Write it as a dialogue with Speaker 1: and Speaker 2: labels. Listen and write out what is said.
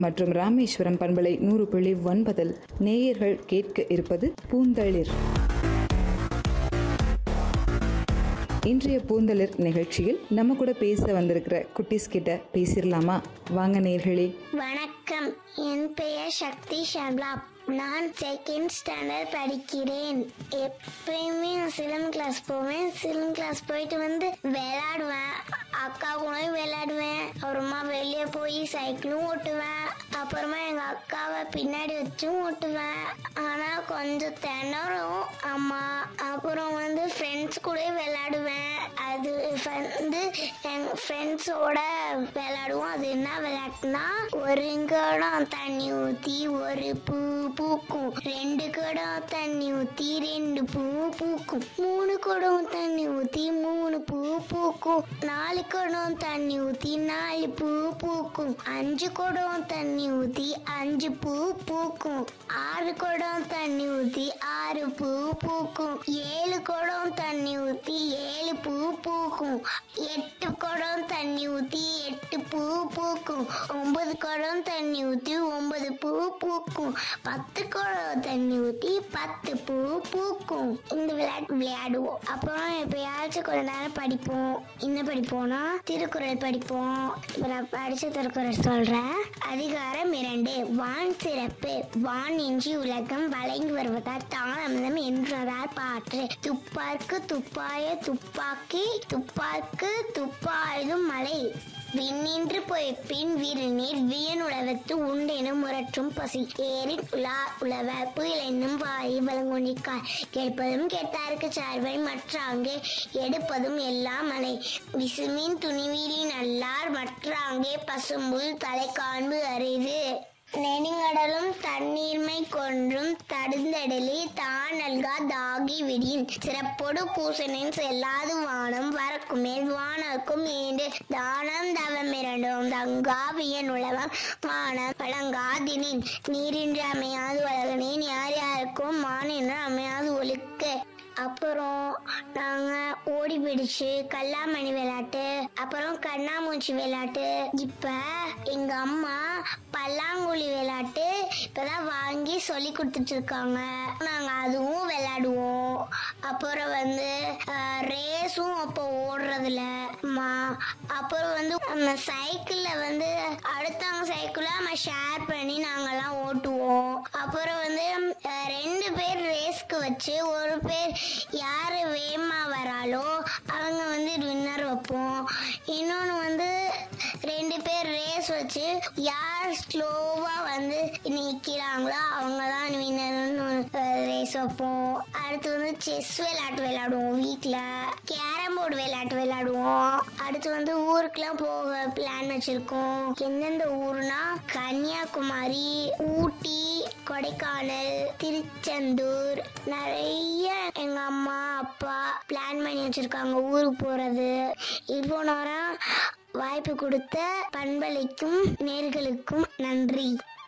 Speaker 1: மற்றும் ராமேஸ்வரம் பண்பலை நூறு புள்ளி ஒன்பதில் நேயர்கள் கேட்க இருப்பது பூந்தளிர் இன்றைய பூந்தளிர் நிகழ்ச்சியில் நம்ம கூட பேச வந்திருக்கிற குட்டீஸ் கிட்ட பேசிடலாமா வாங்க நேர்களே
Speaker 2: வணக்கம் என் பெயர் சக்தி ஷர்லா நான் செகண்ட் ஸ்டாண்டர்ட் படிக்கிறேன் எப்பயுமே நான் சிலம் கிளாஸ் போவேன் சிலம் கிளாஸ் போயிட்டு வந்து விளையாடுவேன் அக்கா கூட விளையாடுவேன் அப்புறமா வெளியே போய் சைக்கிளும் ஓட்டுவேன் அப்புறமா எங்க அக்காவை பின்னாடி வச்சும் ஓட்டுவேன் ஆனா கொஞ்சம் திணறும் அம்மா அப்புறம் வந்து ஃப்ரெண்ட்ஸ் கூட விளையாடுவேன் அது வந்து என் ஃப்ரெண்ட்ஸோட விளையாடுவோம் அது என்ன விளையாட்டுனா ஒரு குடம் தண்ணி ஊத்தி ஒரு பூ பூக்கும் ரெண்டு குடம் தண்ணி ஊத்தி ரெண்டு பூ பூக்கும் மூணு குடம் தண்ணி ஊத்தி மூணு பூ பூக்கும் நாலு குடம் தண்ணி ஊத்தி நாலு பூ பூக்கும் அஞ்சு குடம் தண்ணி ஊத்தி அஞ்சு பூ பூக்கும் ஆறு குடம் தண்ணி ஊத்தி ஆறு பூ பூக்கும் ஏழு குடம் தண்ணி ஊத்தி ஏழு பூ பூக்கும் எட்டு குடம் தண்ணி ஊத்தி எட்டு பூ பூக்கும் ஒன்பது குடம் தண்ணி ஊத்தி ஒன்பது பூ பூக்கும் பத்து குடம் தண்ணி ஊத்தி பத்து பூ பூக்கும் இந்த விளையாட்டு விளையாடுவோம் அப்புறம் எப்பயாச்சும் கொஞ்ச நேரம் படிப்போம் என்ன படிப்போம்னா திருக்குறள் படிப்போம் இப்ப நான் படிச்ச திருக்குறள் சொல்றேன் அதிகாரம் இரண்டு வான் சிறப்பு வான் இன்றி உலகம் வளைந்து வருவதால் தானமிதம் என்றதால் பாற்று துப்பார்க்கு துப்பாய துப்பாக்கி துப்பார்க்கு துப்பாயதும் மலை விண்ணின்று பொய்ப்பின் விருநீர் வியன் உழவத்து உண்டெனும் முரற்றும் பசி ஏரின் உலா உழவ புயல் என்னும் வாய் வழங்குனிக்காய் கேட்பதும் கேட்டாருக்கு சார்வை மற்றாங்கே எடுப்பதும் எல்லாம் மலை விசுமின் துணிவீரின் அல்லார் மற்றாங்கே பசும்புல் தலை காண்பு அரிது நெடுங்கடலும் தண்ணீர்மை கொன்றும் தடுந்தடலி தான் நல்கா தாகி விடின் சிறப்பொடு பூசனின் செல்லாது வானம் வரக்குமே வானக்கும் ஈண்டு தானம் தவமிரண்டும் தங்காவியன் உலகம் வானம் வழங்காதினின் நீரின்றி அமையாது வழகனின் யார் யாருக்கும் மானின்று அமையாது ஒழுக்க அப்புறம் நாங்க ஓடி பிடிச்சு கல்லாமணி விளையாட்டு அப்புறம் கண்ணாமூச்சி விளையாட்டு இப்ப எங்க அம்மா பல்லாங்குழி விளையாட்டு இப்பதான் வாங்கி சொல்லி கொடுத்துட்டு இருக்காங்க நாங்க அதுவும் விளையாடுவோம் அப்புறம் வந்து அஹ், ரேஸும் அப்போ ஓடுறதுல அம்மா அப்புறம் வந்து நம்ம சைக்கிள்ல வந்து அடுத்தவங்க சைக்கிள நம்ம ஷேர் பண்ணி நாங்கெல்லாம் ஓட்டுவோம் அப்புறம் வந்து அஹ், ரெண்டு பேர் ரேஸ்க்கு வச்சு ஒரு பேர் யாரு வேகமா வராளோ அவங்க வந்து வின்னர் வைப்போம் இன்னொன்று வந்து ரெண்டு பேர் ரேஸ் வச்சு யார் ஸ்லோவா வந்து நிக்கிறாங்களோ அவங்க தான் வின்னர்னு ரேஸ் வைப்போம் அடுத்து வந்து செஸ் விளையாட்டு விளையாடுவோம் வீட்டில் கேரம் போர்டு விளையாட்டு விளையாடுவோம் அடுத்து வந்து ஊருக்குலாம் போக பிளான் வச்சிருக்கோம் எந்தெந்த ஊர்னா கன்னியாகுமரி ஊட்டி கொடைக்கானல் திருச்செந்தூர் நிறைய எங்க அம்மா அப்பா பிளான் பண்ணி வச்சிருக்காங்க ஊருக்கு போறது இவ்வளோ நேரம் வாய்ப்பு கொடுத்த பண்பலைக்கும் நேர்களுக்கும் நன்றி